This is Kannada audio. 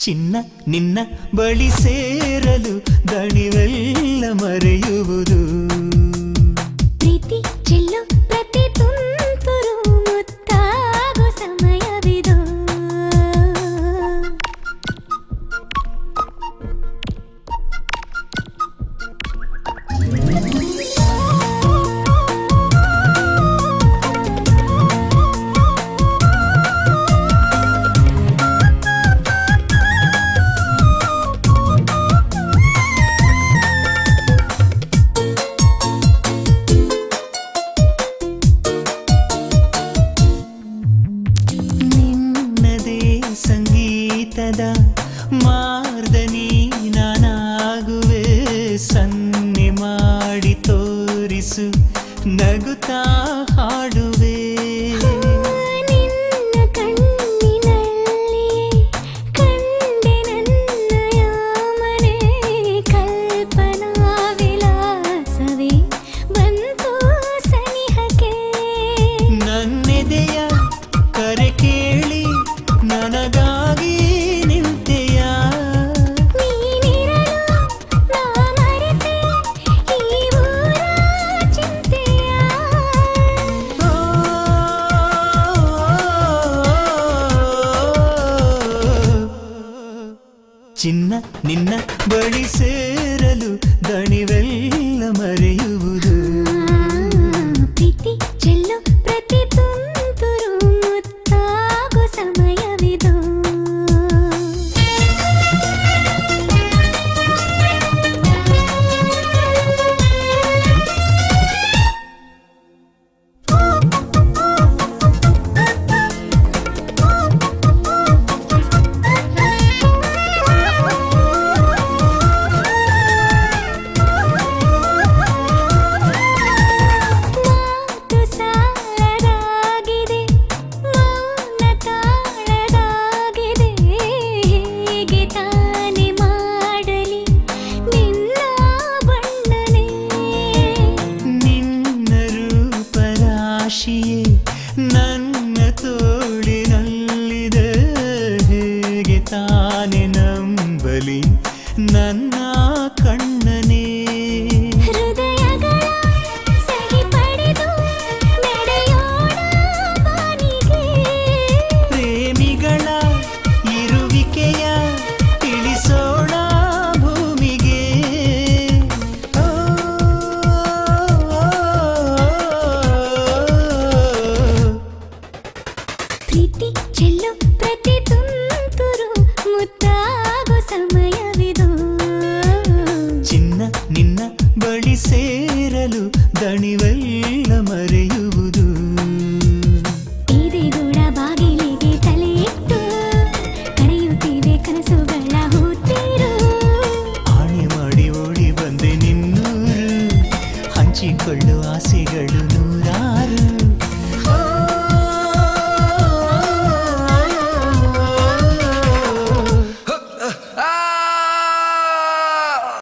ಚಿನ್ನ ನಿನ್ನ ಬಳಿ ಸೇರಲು ದಣಿವೆಲ್ಲ ಮರೆಯುವುದು ಪ್ರೀತಿ ಚೆಲ್ಲೋ ಪ್ರತಿ ತುಂತುರು ಮುತ್ತಾಗೋ ಸಮಯವಿದು ನಿನ್ನದೇ ಸಂಗೀತದ ಮಾರ್ದನಿ ನಾನಾಗುವೆ ಸನ್ನೆ ಮಾಡಿ ತೋರಿಸು ನಗುತ್ತಾ ಹಾಡುವೆ ನಿನ್ನ ಕಣ್ಣಿನಲ್ಲಿಯೇ ಕಂಡೆ ನನ್ನಯ ಮನೆ ಕಲ್ಪನಾ ವಿಲಾಸವೇ ಬಂತು ಸನಿಹಕ್ಕೆ ನನ್ನೆದೆಯ ಕರೆ ಕೇಳಿ ನನಗಾಗಿ ನಿಂತೆಯ ನೀನಿರಲು ನಾ ಮರೆತೆ ಈ ಊರ ಚಿಂತೆಯ ಚಿನ್ನ ನಿನ್ನ ಬಳಿ ಸೇರಲು ದಣಿವೆಲ್ಲ ಮರೆಯುವುದು ಪ್ರೀತಿ ಚೆಲ್ಲೋ ಪ್ರತಿ ತುಂತುರು ಮುತ್ತಾಗೋ ಸಮಯವಿದು ಮಾತು ಸಾಲದಾಗಿದೆ ಮೌನ ತಾಳದಾಗಿದೆ ಹೇಗೆ ತಾನೆ ಮಾಡಲಿ ನಿನ್ನ ಬಣ್ಣನೆ ನಿನ್ನ ರೂಪರಾಶಿಯೇ ನನ್ನ ತೋಳಿನಲ್ಲಿದೆ ಹೇಗೆ ತಾನೆ ನಂಬಲಿ ನನ್ನ ಕಣ್ಣನೇ ಹೃದಯಗಳ ಸಹಿ ಪಡೆದು ನಡೆಯೋಣ ಬಾನಿಗೆ ಪ್ರೇಮಿಗಳ ಇರುವಿಕೆಯ ತಿಳಿಸೋಣ ಭೂಮಿಗೆ ಓ, ಪ್ರೀತಿ ಚೆಲ್ಲೋ ಪ್ರತಿ ತುಂತುರು ಮುತ್ತಾಗೋ ಸಮಯವಿದು ಚಿನ್ನ ನಿನ್ನ ಬಳಿ ಸೇರಲು ದಣಿವೆ